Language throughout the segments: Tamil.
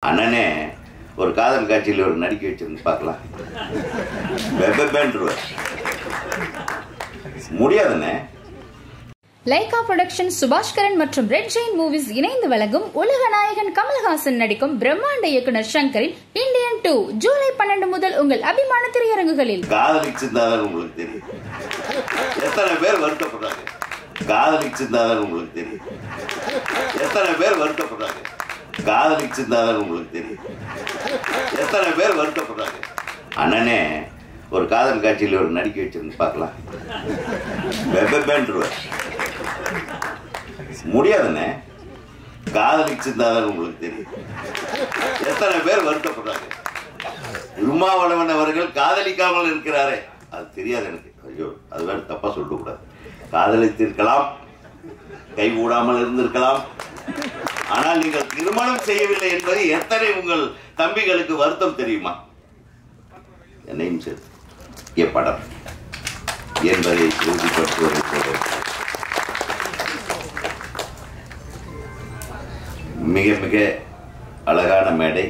அண்ணனே ஒரு காதல் காட்சியில் ஒரு நடிக்க வச்சிருந்து பார்க்கலாம் வெப்பேன்ருவார் முடியாதுண்ணே லைகா புரொடக்ஷன் சுபாஷ்கரன் மற்றும் ரெட் ஜெயின் மூவிஸ் இணைந்து வழங்கும் உலக நாயகன் கமல்ஹாசன் நடிக்கும் பிரம்மாண்ட இயக்குனர் சங்கரின் இந்தியன் டூ ஜூலை பன்னெண்டு முதல் உங்கள் அபிமான திரையரங்குகளில் காதலிச்சிருந்தாதான் உங்களுக்கு தெரியும் எத்தனை பேர் வருத்தப்படுறாங்க காதலிச்சிருந்தாதான் உங்களுக்கு தெரியும் எத்தனை பேர் வருத்தப்படுறாங்க காதலிச்சிருந்தாதான் உங்களுக்கு தெரியும் எத்தனை பேர் வருத்தப்படுறாங்க அண்ணனே ஒரு காதல் காட்சியில் ஒரு நடிக்க வச்சிருந்து பார்க்கலாம் வெப்பேன்ருவார் முடியாதுண்ணே காதலிச்சிருந்தாதான் உங்களுக்கு தெரியும் எத்தனை பேர் வருத்தப்படுறாங்க திருமாவளவன் அவர்கள் காதலிக்காமல் இருக்கிறாரே அது தெரியாது எனக்கு ஐயோ அது வேற தப்பா சொல்லக்கூடாது காதலித்திருக்கலாம் கை கூடாமல் இருந்திருக்கலாம் ஆனால் நீங்கள் திருமணம் செய்யவில்லை என்பது எத்தனை உங்கள் தம்பிகளுக்கு வருத்தம் தெரியுமா என்னையும் சேர்த்து எப்படம் என்பதை உறுதிப்படுத்துவதை போல மிக மிக அழகான மேடை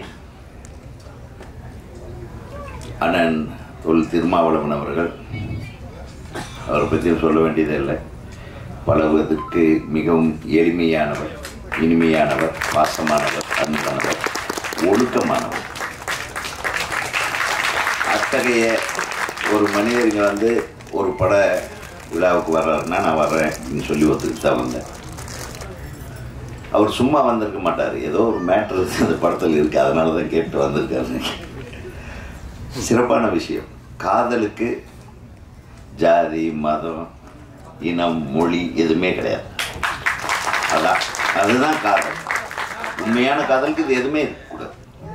அண்ணன் தொல் திருமாவளவன் அவர்கள் அவரை பற்றி சொல்ல வேண்டியதே இல்லை பழகுவதற்கு மிகவும் எளிமையானவர் இனிமையானவர் பாசமானவர் அன்பானவர் ஒழுக்கமானவர் அத்தகைய ஒரு மனிதருங்க வந்து ஒரு பட விழாவுக்கு வர்றாருன்னா நான் வர்றேன் அப்படின்னு சொல்லி ஒத்துக்கிட்டு தான் வந்தேன் அவர் சும்மா வந்திருக்க மாட்டார் ஏதோ ஒரு மேட்ரு அந்த படத்தில் இருக்குது அதனால தான் கேட்டு வந்திருக்காரு சிறப்பான விஷயம் காதலுக்கு ஜாதி மதம் இனம் மொழி எதுவுமே கிடையாது அதான் அதுதான் காதல் உண்மையான காதலுக்கு இது எதுவுமே இருக்கக்கூடாது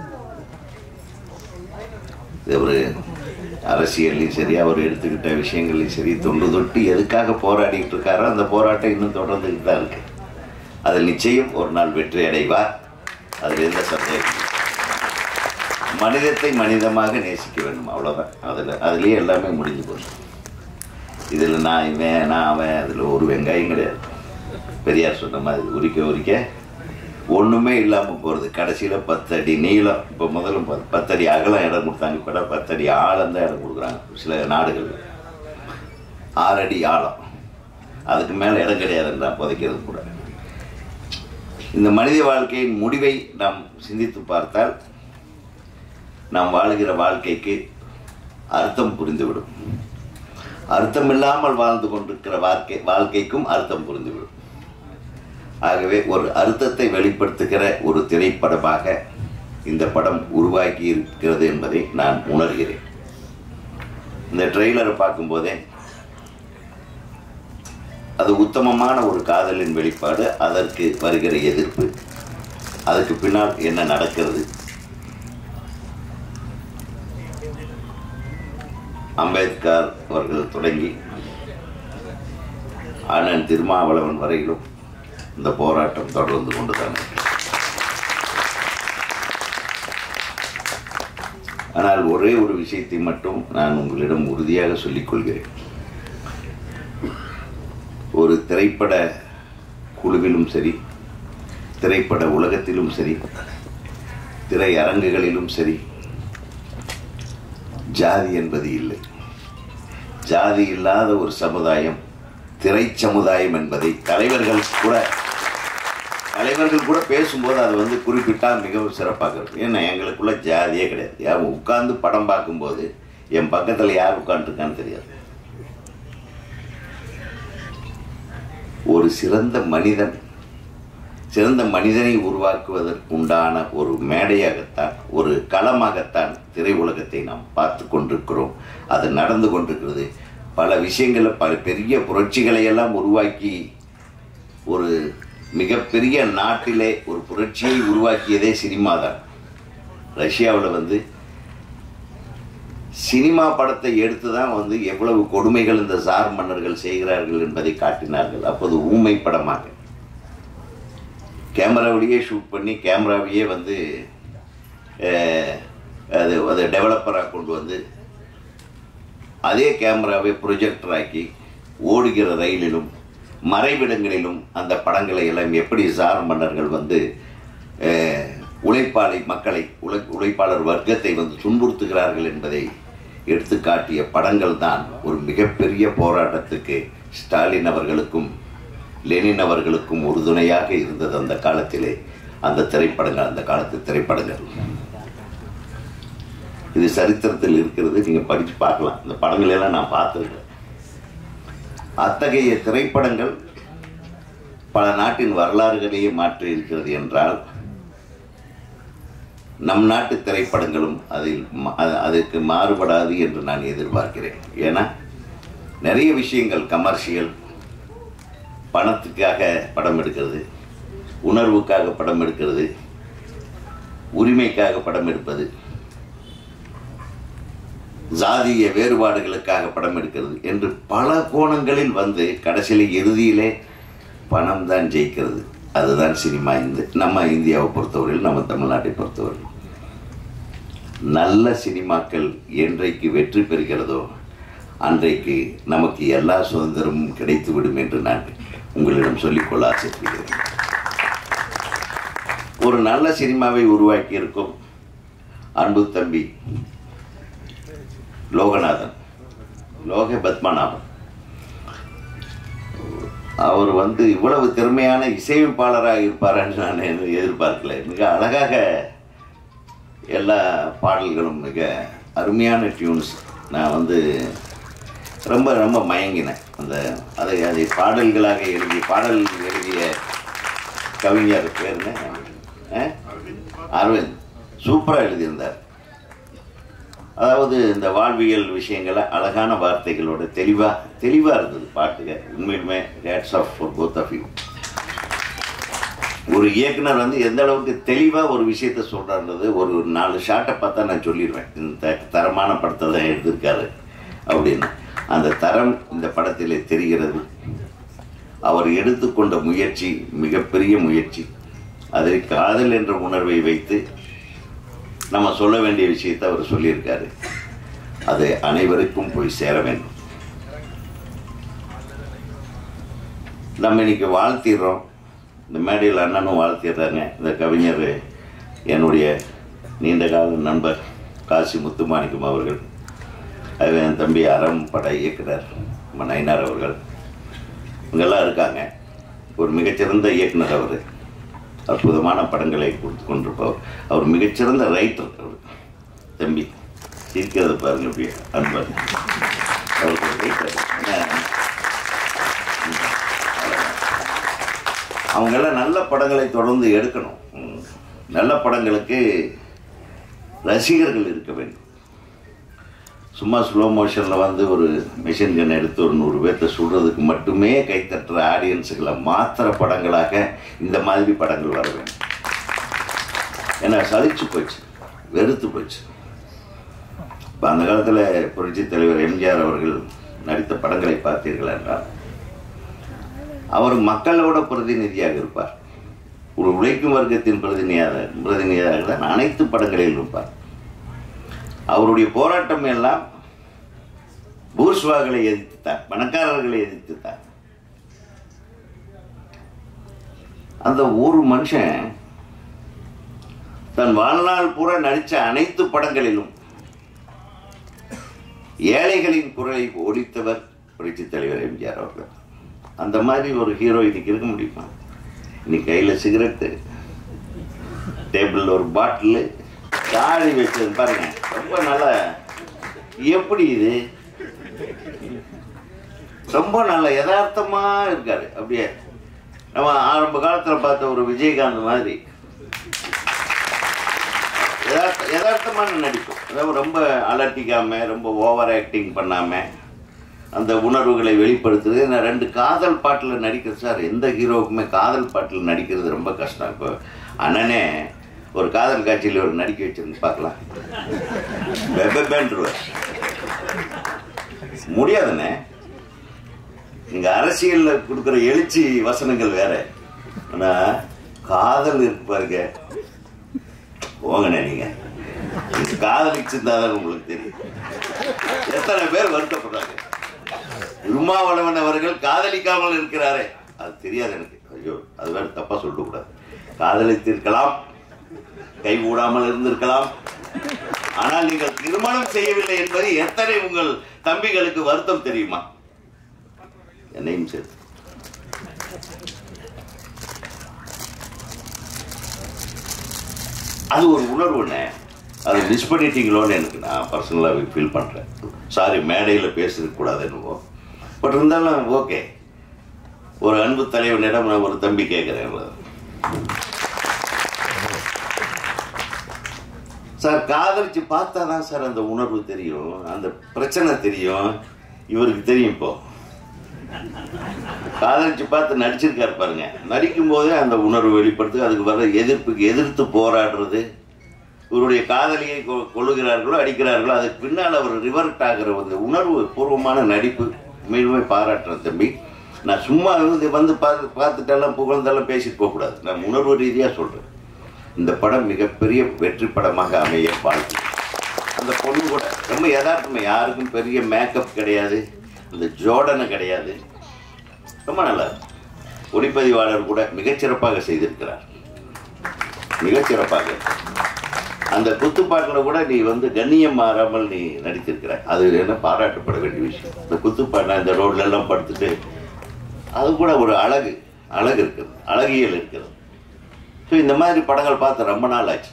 இது ஒரு அரசியல்லையும் சரி அவர் எடுத்துக்கிட்ட விஷயங்களையும் சரி தொண்டு தொட்டு எதுக்காக போராடிட்டு இருக்காரோ அந்த போராட்டம் இன்னும் தொடர்ந்துக்கிட்டு தான் இருக்கு அதில் நிச்சயம் ஒரு நாள் வெற்றி அடைவார் அதில் எந்த சந்தேகம் இல்லை. மனிதத்தை மனிதமாக நேசிக்க வேண்டும் அவ்வளோதான் அதில் அதுலேயே எல்லாமே முடிஞ்சு போச்சு இதில் நான் இவன் நான் அவன் அதில் ஒரு வெங்காயம் கிடையாது பெரியார் சொன்ன மாதிரி உரிக்க உரிக்க ஒன்றுமே இல்லாமல் போகிறது கடைசியில் பத்தடி நீளம் இப்போ முதல்ல ப- பத்தடி அகலம் இடம் கொடுத்தாங்க இப்போ பத்தடி ஆழம் தான் இடம் கொடுக்குறாங்க சில நாடுகள் ஆறடி ஆழம் அதுக்கு மேலே இடம் கிடையாதுன்றா புதைக்கிறது கூட இந்த மனித வாழ்க்கையின் முடிவை நாம் சிந்தித்து பார்த்தால் நாம் வாழுகிற வாழ்க்கைக்கு அர்த்தம் புரிந்துவிடும் அர்த்தம் இல்லாமல் வாழ்ந்து கொண்டிருக்கிற வாழ்க்கை வாழ்க்கைக்கும் அர்த்தம் புரிந்துவிடும் ஆகவே ஒரு அர்த்தத்தை வெளிப்படுத்துகிற ஒரு திரைப்படமாக இந்த படம் உருவாக்கி இருக்கிறது என்பதை நான் உணர்கிறேன் இந்த ட்ரெய்லரை பார்க்கும்போதே அது உத்தமமான ஒரு காதலின் வெளிப்பாடு அதற்கு வருகிற எதிர்ப்பு அதுக்கு பின்னால் என்ன நடக்கிறது அம்பேத்கர் அவர்கள் தொடங்கி அண்ணன் திருமாவளவன் வரையிலும் இந்த போராட்டம் தொடர்ந்து கொண்டுதான் இருக்கிறது. ஆனால் ஒரே ஒரு விஷயத்தை மட்டும் நான் உங்களிடம் உறுதியாக சொல்லிக் கொள்கிறேன் ஒரு திரைப்பட குழுவிலும் சரி திரைப்பட உலகத்திலும் சரி திரையரங்குகளிலும் சரி ஜாதி என்பது இல்லை ஜாதி இல்லாத ஒரு சமுதாயம் திரை சமுதாயம் என்பதை தலைவர்கள் கூட தலைவர்கள் கூட பேசும்போது அதை வந்து குறிப்பிட்டா மிகவும் சிறப்பாக இருக்கும் ஏன்னா எங்களுக்குள்ள ஜாதியே கிடையாது யார் உட்கார்ந்து படம் பார்க்கும்போது என் பக்கத்தில் யார் உட்காந்துருக்கான்னு தெரியாது ஒரு சிறந்த மனிதன் சிறந்த மனிதனை உருவாக்குவதற்குண்டான ஒரு மேடையாகத்தான் ஒரு களமாகத்தான் திரை உலகத்தை நாம் பார்த்து கொண்டிருக்கிறோம் அது நடந்து கொண்டிருக்கிறது பல விஷயங்களை பல பெரிய புரட்சிகளை எல்லாம் உருவாக்கி ஒரு மிகப்பெரிய நாட்டிலே ஒரு புரட்சியை உருவாக்கியதே சினிமா தான் ரஷ்யாவில் வந்து சினிமா படத்தை எடுத்து தான் வந்து எவ்வளவு கொடுமைகள் இந்த சார் மன்னர்கள் செய்கிறார்கள் என்பதை காட்டினார்கள் அப்போது ஊமை படமாக கேமராவிலேயே ஷூட் பண்ணி கேமராவையே வந்து அஹ், அது அதை டெவலப்பராக கொண்டு வந்து அதே கேமராவை ப்ரொஜெக்டர் ஆக்கி ஓடுகிற ரயிலிலும் மறைவிடங்களிலும் அந்த படங்களை எல்லாம் எப்படி சார் மன்னர்கள் வந்து அஹ், உழைப்பாளை மக்களை உழை உழைப்பாளர் வர்க்கத்தை வந்து துன்புறுத்துகிறார்கள் என்பதை எடுத்து காட்டிய படங்கள் தான் ஒரு மிகப்பெரிய போராட்டத்துக்கு ஸ்டாலின் அவர்களுக்கும் லெனின் அவர்களுக்கும் உறுதுணையாக இருந்தது அந்த காலத்திலே அந்த திரைப்படங்கள் அந்த காலத்து திரைப்படங்கள் இது சரித்திரத்தில் இருக்கிறது நீங்க படிச்சு பார்க்கலாம் இந்த படங்கள் எல்லாம் நான் பார்த்துருக்கேன் அத்தகைய திரைப்படங்கள் பல நாட்டின் வரலாறுகளையே மாற்றி இருக்கிறது என்றால் நம் நாட்டு திரைப்படங்களும் அதில் ம- அது- அதற்கு மாறுபடாது என்று நான் எதிர்பார்க்கிறேன் ஏன்னா நிறைய விஷயங்கள் கமர்ஷியல் பணத்துக்காக படம் எடுக்கிறது உணர்வுக்காக படம் எடுக்கிறது உரிமைக்காக படம் எடுப்பது ஜாதிய வேறுபாடுகளுக்காக படம் எடுக்கிறது என்று பல கோணங்களில் வந்து கடைசியில் இறுதியிலே பணம் தான் ஜெயிக்கிறது அதுதான் சினிமா இந்த நம்ம இந்தியாவை பொறுத்தவரையில் நம்ம தமிழ்நாட்டை பொறுத்தவரையில் நல்ல சினிமாக்கள் என்றைக்கு வெற்றி பெறுகிறதோ அன்றைக்கு நமக்கு எல்லா சுதந்திரமும் கிடைத்துவிடும் என்று நான் உங்களிடம் சொல்லிக்கொள்ள ஆசைப்படுகிறேன் ஒரு நல்ல சினிமாவை உருவாக்கி இருக்கும் அன்பு தம்பி லோகநாதன் லோக பத்மநாபன் அவர் வந்து இவ்வளவு திறமையான இசையமைப்பாளராக இருப்பார்னு நான் எது- எதிர்பார்க்கல மிக அழகாக எல்லா பாடல்களும் மிக அருமையான டியூன்ஸ் நான் வந்து ரொம்ப ரொம்ப மயங்கினேன் அந்த அதை அதை பாடல்களாக எழுதிய பாடல் எழுதிய கவிஞர் பேருங்க ஆ? அரவிந்த் சூப்பராக எழுதியிருந்தார் அதாவது இந்த வாழ்வியல் விஷயங்களை அழகான வார்த்தைகளோட தெளிவா தெளிவா இருந்தது பாட்டுக உண்மையிலுமே hats off for both of you ஒரு இயக்குனர் வந்து எந்த அளவுக்கு தெளிவா ஒரு விஷயத்த சொல்றான்றது ஒரு நாலு ஷாட்டை பார்த்தா நான் சொல்லிடுவேன் இந்த தரமான படத்தை தான் எடுத்திருக்காரு அப்படின்னு அந்த தரம் இந்த படத்திலே தெரிகிறது அவர் எடுத்துக்கொண்ட முயற்சி மிகப்பெரிய முயற்சி அதை காதல் என்ற உணர்வை வைத்து நம்ம சொல்ல வேண்டிய விஷயத்தை அவர் சொல்லியிருக்காரு அது அனைவருக்கும் போய் சேர வேண்டும் நம்ம இன்னைக்கு வாழ்த்திடுறோம் இந்த மேடையில் அண்ணனும் வாழ்த்திடுறாங்க இந்த கவிஞர் என்னுடைய நீண்ட கால நண்பர் காசி முத்துமாணிக்கம் அவர்கள் அது என் தம்பி அறம் பட இயக்குனர் நம்ம நயினார் அவர்கள் இவங்கெல்லாம் இருக்காங்க ஒரு மிகச்சிறந்த இயக்குனர் அவர் அற்புதமான படங்களை கொடுத்து கொண்டிருப்பவர் அவர் மிகச்சிறந்த ரைட்டர் அவர் தம்பி சிரிக்கிறத பாருங்க இப்படி அன்பர் அவர் ஒரு ரைட்டர் அவங்கெல்லாம் நல்ல படங்களை தொடர்ந்து எடுக்கணும் ம். நல்ல படங்களுக்கு ரசிகர்கள் இருக்க வேண்டும் சும்மா ஸ்லோ மோஷனில் வந்து ஒரு மிஷின் கன் எடுத்து ஒரு நூறு பேர்த்த சுடுறதுக்கு மட்டுமே கைத்தட்டுற ஆடியன்ஸுகளை மாத்திர படங்களாக இந்த மாதிரி படங்கள் வர வேண்டும் ஏன்னா சலிச்சு போச்சு வெறுத்து போச்சு இப்போ அந்த காலத்தில் புரட்சி தலைவர் எம்ஜிஆர் அவர்கள் நடித்த படங்களை பார்த்தீர்கள் என்றால் அவர் மக்களோட பிரதிநிதியாக இருப்பார் ஒரு உழைக்கும் வர்க்கத்தின் பிரதிநிதியாக பிரதிநிதியாக தான் அனைத்து படங்களிலும் இருப்பார் அவருடைய போராட்டம் எல்லாம் பூர்ஸ்வாகளை எதிர்த்துத்தான் பணக்காரர்களை எதிர்த்துத்தான் அந்த ஒரு மனுஷன் தன் வாழ்நாள் பூரா நடித்த அனைத்து படங்களிலும் ஏழைகளின் குரலை ஒலித்தவர் புரட்சி தலைவர் எம்ஜிஆர் அவர்கள் அந்த மாதிரி ஒரு ஹீரோ இன்னைக்கு இருக்க முடியுமா இன்னைக்கு கையில் சிகரெட்டு டேபிளில் ஒரு பாட்டிலு தாடி வச்சது பாருங்க ரொம்ப நல்ல எப்படி இது ரொம்ப நல்ல யதார்த்தமா இருக்காரு அப்படியே நம்ம ஆரம்ப காலத்துல பார்த்த ஒரு விஜயகாந்த் மாதிரி யதார்த்த யதார்த்தமான நடிப்பு அதாவது ரொம்ப அலட்டிக்காம ரொம்ப ஓவர் ஆக்டிங் பண்ணாம அந்த உணர்வுகளை வெளிப்படுத்துறது நான் ரெண்டு காதல் பாட்டில் நடிக்கிறது சார் எந்த ஹீரோவுக்குமே காதல் பாட்டில் நடிக்கிறது ரொம்ப கஷ்டம் இப்போ அண்ணனே ஒரு காதல் காட்சியில் ஒரு நடிக்க வச்சிருந்து பார்க்கலாம் வெப்பேன்ருவார் முடியாதுண்ணே நீங்க அரசியல்ல கொடுக்குற எழுச்சி வசனங்கள் வேற ஆனா காதல் இருக்கு பாருங்க போங்கண்ணே நீங்க நீங்க காதலிச்சிருந்தாதான் உங்களுக்கு தெரியும் எத்தனை பேர் வருத்தப்படுறாங்க திருமாவளவன் அவர்கள் காதலிக்காமல் இருக்கிறாரே அது தெரியாது எனக்கு ஐயோ அது வேற தப்பா சொல்லக்கூடாது காதலித்திருக்கலாம் கைகூடாமல் இருந்திருக்கலாம் ஆனால் நீங்கள் திருமணம் செய்யவில்லை என்பது எத்தனை உங்கள் தம்பிகளுக்கு வருத்தம் தெரியுமா என்னையும் சேர்த்து அது ஒரு உணர்வுண்ணே அதை மிஸ் பண்ணிட்டீங்களோன்னு எனக்கு நான் பர்சனலாக ஃபீல் பண்ணுறேன் சாரி மேடையில் பேசிருக்க கூடாது என்னவோ பட் இருந்தாலும் ஓகே ஒரு அன்பு தலைவனிடம் நான் ஒரு தம்பி கேட்குறேன் சார் காதலிச்சு பார்த்தா தான் சார் அந்த உணர்வு தெரியும் அந்த பிரச்சனை தெரியும் இவருக்கு தெரியும் இப்போ காதலிச்சு பார்த்து நடிச்சிருக்காரு பாருங்க நடிக்கும் போதே அந்த உணர்வு வெளிப்படுத்து அதுக்கு வர எதிர்ப்புக்கு எதிர்த்து போராடுறது இவருடைய காதலியை கொ- கொள்ளுகிறார்களோ அடிக்கிறார்களோ அதுக்கு பின்னால் அவர் ரிவர்ட் ஆகிற ஒரு உணர்வு பூர்வமான நடிப்பு மீண்டுமே பாராட்டுறேன் தம்பி நான் சும்மா வந்து வந்து பார்த்து பார்த்துட்டெல்லாம் புகழ்ந்தெல்லாம் பேசிட்டு போகக்கூடாது நான் உணர்வு ரீதியாக சொல்கிறேன் இந்த படம் மிகப்பெரிய வெற்றி படமாக அமைய வாழ்த்து அந்த பொண்ணு கூட ரொம்ப யதார்த்தமா யாருக்கும் பெரிய மேக்கப் கிடையாது இந்த ஜோடனை கிடையாது ரொம்ப நல்லா இருக்கு. ஒளிப்பதிவாளர் கூட மிகச்சிறப்பாக செய்திருக்கிறார் மிகச்சிறப்பாக அந்த குத்துப்பாட்டில் கூட நீ வந்து கண்ணியம் மாறாமல் நீ நடித்திருக்கிற அது என்ன பாராட்டப்பட வேண்டிய விஷயம் இந்த குத்துப்பாட்டில் இந்த ரோட்ல எல்லாம் படுத்துட்டு அது கூட ஒரு அழகு அழகு இருக்குது அழகியல் இருக்கிறது ஸோ இந்த மாதிரி படங்கள் பார்த்து ரொம்ப நாள் ஆச்சு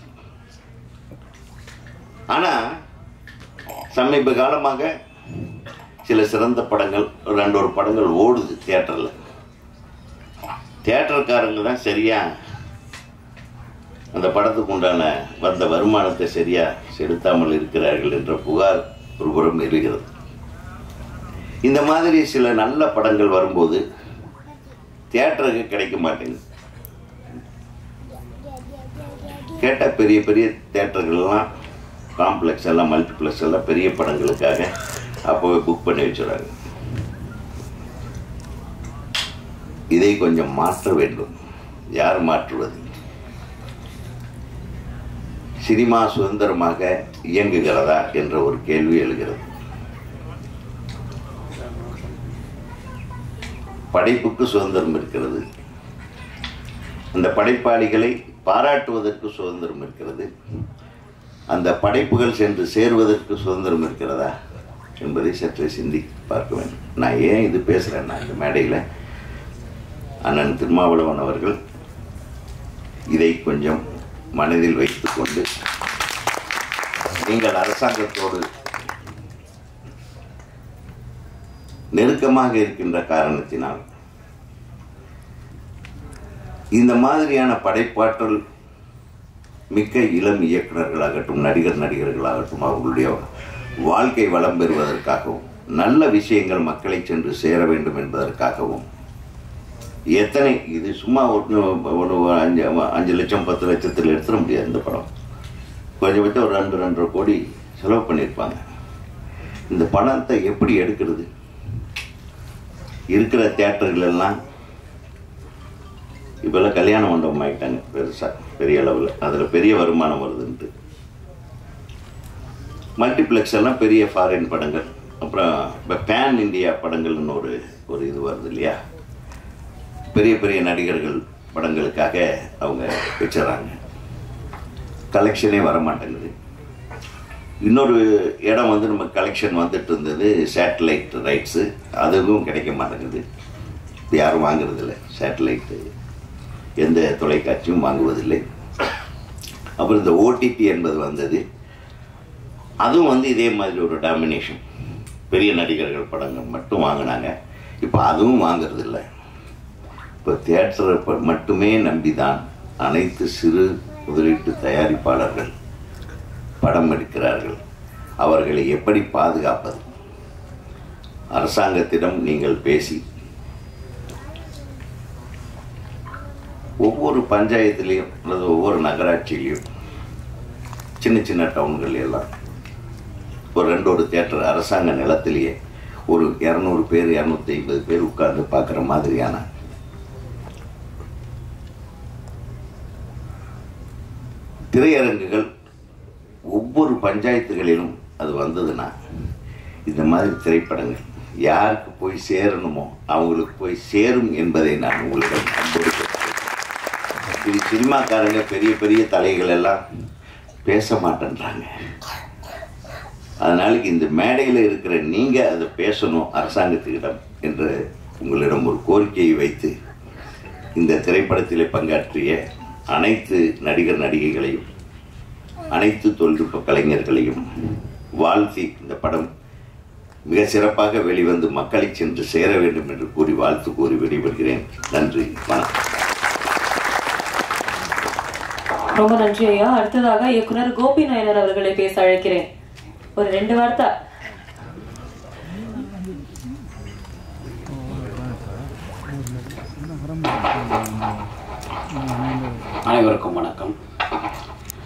ஆனால் சமீப காலமாக சில சிறந்த படங்கள் ஒரு ரெண்டு ஒரு படங்கள் ஓடுது தியேட்டரில் தியேட்டர்காரங்க தான் சரியா அந்த படத்துக்கு உண்டான வந்த வருமானத்தை சரியா செலுத்தாமல் இருக்கிறார்கள் என்ற புகார் ஒரு புறம் இருக்கிறது இந்த மாதிரி சில நல்ல படங்கள் வரும்போது தியேட்டருக்கு கிடைக்க மாட்டேங்குது கேட்டால் பெரிய பெரிய தேட்டர்கள்லாம் காம்ப்ளெக்ஸ் எல்லாம் மல்டிப்ளெக்ஸ் எல்லாம் பெரிய படங்களுக்காக அப்போவே புக் பண்ணி வச்சுறாங்க இதை கொஞ்சம் மாற்ற வேண்டும் யார் மாற்றுவது சினிமா சுதந்திரமாக இயங்குகிறதா என்ற ஒரு கேள்வி எழுகிறது படைப்புக்கு சுதந்திரம் இருக்கிறது அந்த படைப்பாளிகளை பாராட்டுவதற்கு சுதந்திரம் இருக்கிறது அந்த படைப்புகள் சென்று சேருவதற்கு சுதந்திரம் இருக்கிறதா என்பதை சற்றே சிந்தி பார்க்க வேண்டும் நான் ஏன் இது பேசுகிறேன்னா இந்த மேடையில் அண்ணன் திருமாவளவன் அவர்கள் இதை கொஞ்சம் மனதில் வைத்துக்கொண்டு நீங்கள் அரசாங்கத்தோடு நெருக்கமாக இருக்கின்ற காரணத்தினால் இந்த மாதிரியான படைப்பாற்றல் மிக்க இளம் இயக்குனர்களாகட்டும் நடிகர் நடிகர்களாகட்டும் அவர்களுடைய வாழ்க்கை வளம் பெறுவதற்காகவும் நல்ல விஷயங்கள் மக்களை சென்று சேர வேண்டும் என்பதற்காகவும் எத்தனை இது சும்மா ஒரு ஒரு அஞ்சு அஞ்சு லட்சம் பத்து லட்சத்தில் எடுத்துட முடியாது இந்த படம் கொஞ்சபட்சம் ஒரு ரெண்டு ரெண்டரை கோடி செலவு பண்ணியிருப்பாங்க இந்த பணத்தை எப்படி எடுக்கிறது இருக்கிற தேட்டர்கள் எல்லாம் இப்போல்லாம் கல்யாண மண்டபம் ஆகிட்டாங்க பெருசாக பெரிய அளவில் அதில் பெரிய வருமானம் வருதுன்ட்டு மல்டிப்ளெக்ஸ் எல்லாம் பெரிய ஃபாரின் படங்கள் அப்புறம் இப்போ பேன் இந்தியா படங்கள்னு ஒரு ஒரு இது வருது இல்லையா பெரிய பெரிய நடிகர்கள் படங்களுக்காக அவங்க வச்சிடறாங்க கலெக்ஷனே வர மாட்டேங்குது இன்னொரு இடம் வந்து நம்ம கலெக்ஷன் வந்துட்டு இருந்தது சேட்டலைட் ரைட்ஸு அதுவும் கிடைக்க மாட்டேங்குது யாரும் வாங்குறதில்ல சேட்டலைட்டு எந்த தொலைக்காட்சியும் வாங்குவதில்லை அப்புறம் இந்த ஓடிடி என்பது வந்தது அதுவும் வந்து இதே மாதிரி ஒரு டாமினேஷன் பெரிய நடிகர்கள் படங்கள் மட்டும் வாங்கினாங்க இப்போ அதுவும் வாங்குறதில்ல இப்போ தியேட்டரை ப- மட்டுமே நம்பிதான் அனைத்து சிறு முதலீட்டு தயாரிப்பாளர்கள் படம் எடுக்கிறார்கள் அவர்களை எப்படி பாதுகாப்பது அரசாங்கத்திடம் நீங்கள் பேசி ஒவ்வொரு பஞ்சாயத்துலேயும் அல்லது ஒவ்வொரு நகராட்சியிலையும் சின்ன சின்ன டவுன்கள் எல்லாம் ஒரு ரெண்டு ஒரு தேட்டர் அரசாங்க நிலத்திலேயே ஒரு இரநூறு பேர் இரநூத்தி ஐம்பது பேர் உட்கார்ந்து பார்க்குற மாதிரியான திரையரங்குகள் ஒவ்வொரு பஞ்சாயத்துகளிலும் அது வந்ததுன்னா இந்த மாதிரி திரைப்படங்கள் யாருக்கு போய் சேரணுமோ அவங்களுக்கு போய் சேரும் என்பதை நான் உங்களிடம் அன்போடு கேட்டுக்கொள்கிறேன். இது சினிமாக்காரங்க பெரிய பெரிய தலைகள் எல்லாம் பேச மாட்டேன்றாங்க அதனால இந்த மேடையில் இருக்கிற நீங்கள் அதை பேசணும் அரசாங்கத்துக்கிடம் என்று உங்களிடம் ஒரு கோரிக்கையை வைத்து இந்த திரைப்படத்திலே பங்காற்றிய அனைத்து நடிகர் நடிகைகளையும் அனைத்து தொழில்நுட்ப கலைஞர்களையும் வாழ்த்தி இந்த படம் மிக சிறப்பாக வெளிவந்து மக்களை சென்று சேர வேண்டும் என்று கூறி வாழ்த்து கூறி விடைபெறுகிறேன் நன்றி வணக்கம் ரொம்ப நன்றி ஐயா அடுத்ததாக இயக்குனர் கோபி நாயனர் அவர்களை பேச அழைக்கிறேன் ஒரு ரெண்டு வார்த்தை அனைவருக்கும் வணக்கம்